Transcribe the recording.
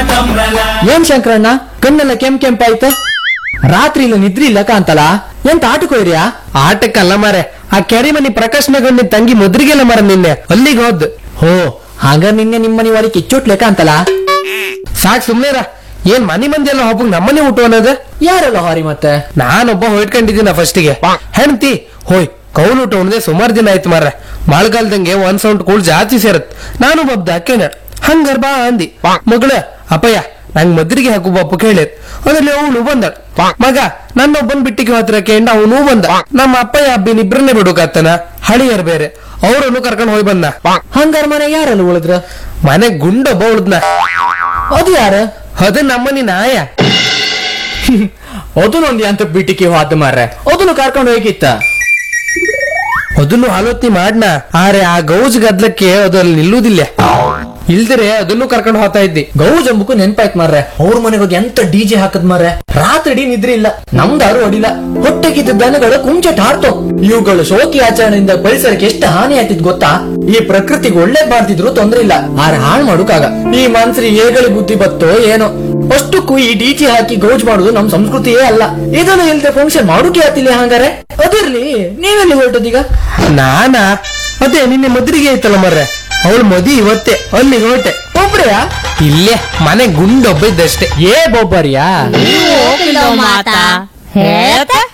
ಏನ್ ಶಂಕರಣ್ಣ ಕಣ್ಣೆಲ್ಲ ಕೆಂಪ್ ಕೆಂಪಾಯ್ತು ರಾತ್ರಿ ಇಲ್ಲ ನಿದ್ರಿ ಇಲ್ಲ ಕಾಂತಲ್ಲ ಎಂತ ಆಟಕ್ಕೆ ಹೋಯ್ರಿಯಾ ಆಟಕ್ಕಲ್ಲ ಮಾರೆ ಆ ಕೆರೆ ಮನಿ ಪ್ರಕಾಶ್ ನಗರ್ ನಿನ್ ತಂಗಿ ಮುದ್ರಿಗೆಲ್ಲ ಮರ ನಿನ್ನೆ ಅಲ್ಲಿಗೆ ಹೋದ್ ಹೋ ಹಾಗ ನಿನ್ನೆ ನಿಮ್ಮನಿ ಒಳಗೆ ಕಿಚ್ಚೋಟ್ಲೆ ಕಾಂತಲ್ಲ ಸಾಕ್ ಸುಮ್ನೆರ ಏನ್ ಮನಿ ಮಂದಿ ಎಲ್ಲ ಹಬ್ಬಕ್ ನಮ್ಮನೆ ಊಟ ಅನ್ನೋದು ಯಾರಲ್ಲ ಹಾರಿ ಮತ್ತೆ ನಾನೊಬ್ಬ ಹೊಯ್ಟ್ಕೊಂಡಿದ್ದೀನ ಫಸ್ಟಿಗೆ ಹೆಣ್ತಿ ಹೋಯ್ ಕೌಲ್ ಊಟ ಉಣ್ದೆ ಸುಮಾರು ದಿನ ಆಯ್ತು ಮಾರ್ರೆ ಮಳೆಗಾಲದಂಗೆ ಒಂದ್ ಸೌಂಡ್ ಕೂಳ್ ಜಾಸ್ತಿ ಸೇರತ್ ನಾನು ಬಬ್ದ ಹಾಕೇನ ಹಂಗಾರ್ ಬಾ ಅಂದಿ ಮಗಳ ಅಪ್ಪಯ್ಯ ನಂಗ್ ಮದ್ರಿಗೆ ಹಾಕು ಬಪ್ಪ ಕೇಳಿರ್ ಅದ್ರಲ್ಲಿ ಅವನು ಬಂದ ಮಗ ನನ್ನೊಬ್ಬನ್ ಬಿಟ್ಟಿಗೆ ಹತ್ರ ಕೇಂಡ ಅವನು ಬಂದ ನಮ್ಮ ಅಪ್ಪಯ್ಯ ಅಬ್ಬಿನ ಇಬ್ರನ್ನೇ ಬಿಡುಕಾತನ ಹಳಿಯರ್ ಬೇರೆ ಅವರನ್ನು ಕರ್ಕೊಂಡ್ ಹೋಗಿ ಬಂದ ಹಂಗಾರ ಮನೆ ಯಾರಲ್ಲ ಉಳಿದ್ರ ಮನೆ ಗುಂಡೊಬ್ಬ ಉಳ್ದ್ನ ಅದು ಯಾರ ಅದು ನಮ್ಮನಿ ನಾಯ ಅದನ್ನೊಂದು ಅಂತ ಬಿಟ್ಟಿಗೆ ಹೋದ ಮಾರ್ರೆ ಅದನ್ನು ಕರ್ಕೊಂಡು ಹೋಗಿತ್ತ ಅದನ್ನು ಆಲೋಚನೆ ಮಾಡ್ನ ಆರೆ ಆ ಗೌಜ್ ಗದ್ಲಕ್ಕೆ ಅದು ಅಲ್ಲಿ ನಿಲ್ಲುವುದಿಲ್ಲ ಇಲ್ದರೆ ಅದನ್ನು ಕರ್ಕೊಂಡು ಹೋಗ್ತಾ ಇದ್ದಿ ಗೌ ಜಂಬುಕು ನೆನ್ಪಾಯ್ತು ಮಾರ್ರೆ ಅವ್ರ ಮನೆಗೆ ಹೋಗಿ ಎಂತ ಡಿಜೆ ಹಾಕದ್ ಮಾರ್ರೆ ರಾತ್ರಿ ಇಡೀ ನಿದ್ರೆ ಇಲ್ಲ ನಮ್ದಾರು ಅಡಿಲ್ಲ ಹೊಟ್ಟೆಗಿದ್ದ ದನಗಳ ಕುಂಚಟ ಹಾಡ್ತು ಇವುಗಳು ಶೋಕಿ ಆಚರಣೆಯಿಂದ ಪರಿಸರಕ್ಕೆ ಎಷ್ಟು ಹಾನಿ ಆಯ್ತಿದ್ ಗೊತ್ತಾ ಈ ಪ್ರಕೃತಿಗೆ ಒಳ್ಳೆ ಮಾಡ್ತಿದ್ರು ತೊಂದ್ರೆ ಇಲ್ಲ ಆದ್ರೆ ಹಾಳು ಮಾಡುಕಾಗ ಈ ಮನ್ಸರಿ ಏಗಳಿ ಬುದ್ಧಿ ಬತ್ತೋ ಏನೋ ಅಷ್ಟಕ್ಕೂ ಈ ಡಿಜೆ ಹಾಕಿ ಗೌಜ್ ಮಾಡುದು ನಮ್ ಸಂಸ್ಕೃತಿಯೇ ಅಲ್ಲ ಇದನ್ನು ಇಲ್ದೆ ಫಂಕ್ಷನ್ ಮಾಡೋಕೆ ಆತಿಲ್ಲ ಹಂಗಾರೆ ಅದಿರ್ಲಿ ನೀವೆಲ್ಲಿ ಹೊರಟದೀಗ ನಾನಾ ಅದೇ ನಿನ್ನೆ ಮದ್ರಿಗೆ ಐತಲ್ಲ ಮರ್ರೆ ಅವಳು ಮದಿ ಇವತ್ತೇ ಅಲ್ಲಿಗೆ ಹೊರಟೆ ಒಬ್ರೆಯಾ ಇಲ್ಲೇ ಮನೆ ಗುಂಡೊಬ್ಬ ಇದ್ದಷ್ಟೇ ಏ ಬೊಬ್ಬರಿಯಾ ಹೋಗಿಲ್ಲ ಮಾತಾ ಹೇಳ್ತಾ